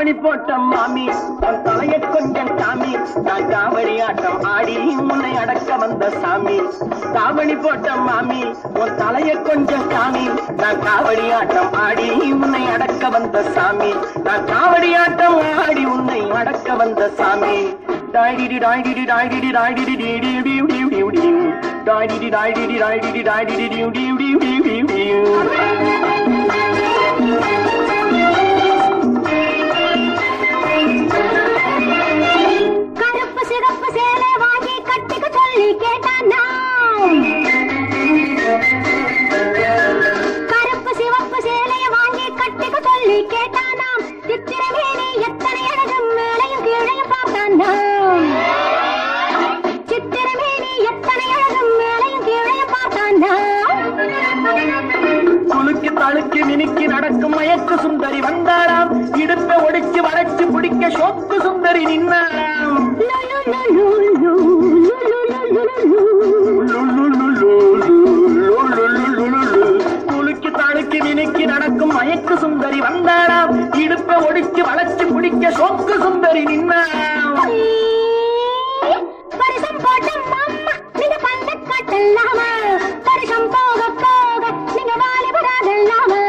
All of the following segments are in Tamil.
தாவணி போட்ட மாமி உன் தலைய கொஞ்சம் சாமி நான் காவடி ஆட்டம் ஆடி உன்னை அடக்க வந்த சாமி தாவணி போட்ட மாமி உன் தலைய கொஞ்சம் சாமி நான் காவடி ஆட்டம் ஆடி உன்னை அடக்க வந்த சாமி நான் காவடி ஆட்டம் ஆடி உன்னை அடக்க வந்த சாமி டாய்டிடி டாய்டிடி டாய்டிடி டாய்டிடி டிடி டியூ டியூ டியூ டியூ டாய்டிடி டாய்டிடி டாய்டிடி டாய்டிடி டியூ டியூ டியூ டியூ டியூ டியூ கருப்பு சிகப்பு சேலை வாங்கி கட்டிக்க சொல்லி கேட்டானா கருப்பு சிவப்பு சேலைய வாங்கி கட்டிக்க சொல்லி கேட்டானாம் சித்திரவேணி எத்தனை அழகும் மேலையும் கீழையும் பார்த்தானா சித்திரவேணி எத்தனை அழகும் மேலையும் கீழையும் பார்த்தானா குலுக்கி தழுக்கி மினுக்கி நடக்கும் மயக்கு சுந்தரி வந்தாராம் இடுப்பை ஒடிச்சு வளைச்சு பிடிக்க சோக்கு சுந்தரி நின்னாராம் குலுக்கி தழுக்கி மினுக்கி நடக்கும் மயக்கு சுந்தரி வந்தாராம் இடுப்பை ஒடிச்சு வளைச்சு பிடிக்க சோக்கு சுந்தரி நின்னாராம் பரிசம் போட்ட மாமா நீங்க பந்த காட்டலாமா பரிசம் போக போக நீங்க வாலிபராகலாமா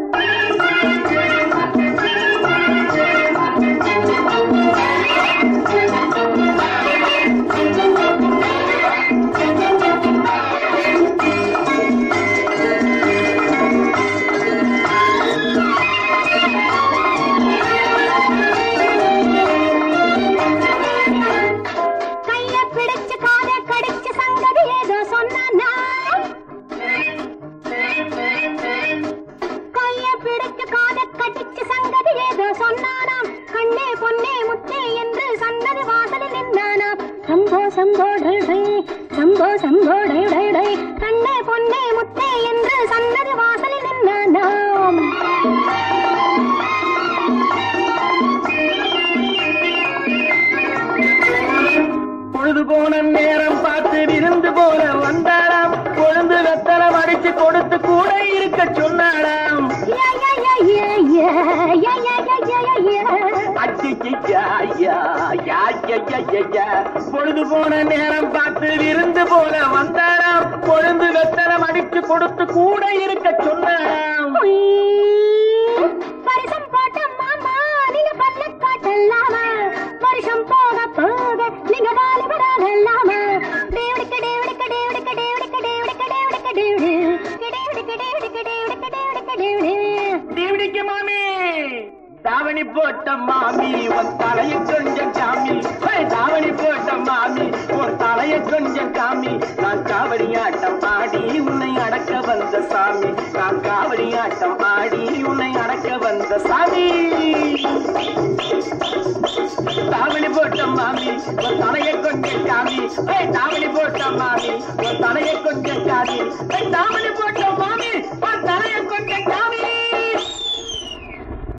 கைய பிடிச்சு காத கடிச்சு சங்கதி ஏதோ சொன்னானா கைய பிடிச்சு காத கடிச்சு சங்கதி ஏதோ சொன்னானாம் கண்ணே பொன்னே முத்தே என்று சன்னதி வாசலில் நின்றானாம் சம்போ சம்போ டை டை சம்போ சம்போ டை டை டை கண்ணே பொன்னே முத்தே என்று சன்னதி வாசலில் நின்றானாம் பொழுது போன நேரம் பார்த்து விருந்து போல வந்தாராம் கொழுந்து வெத்தலம் அடிச்சு கொடுத்து கூட இருக்க சொன்னாராம் யா யா யா யா யா யா யா யா யா யா அச்சிச்சிச்சா, ஐயா, யா, யா, யா, யா, யா. பொழுது போன நேரம் பார்த்து விருந்து போல வந்தாராம் கொழுந்து வெத்தலம் அடிச்சு கொடுத்து கூட இருக்க சொன்னாராம் பரிசம் போட்ட மாமா நீங்க பல்ல காட்டலாமா வருஷம் போக போக நீங்க வாலிபராகலாமா டேவிடிக்க டேவிடிக்க டேவிடிக்க டேவிடிக்க டேவிடிக்க டேவிடிக்க டேவிடி டேவிடிக்க டேவிடிக்க டேவிடிக்க டேவிடிக்க டேவிடி தேவடிக்கு மாமி தாவணி போட்ட மாமி உன் தலைய கொஞ்சம் காமி ஹே, தாவணி போட்ட மாமி உன் தலைய கொஞ்சம் காமி நான் காவடி ஆட்டம் ஆடி உன்னை அடக்க வந்த சாமி நான் காவடி ஆட்டம் ஆடி உன்னை அடக்க வந்த சாமி தாவணி போட்ட மாமி உன் தலைய கொஞ்சம் காமி ஹே, தாவணி போட்ட மாமி உன் தலைய கொஞ்சம் காமி ஹே, தாவணி போட்ட மாமி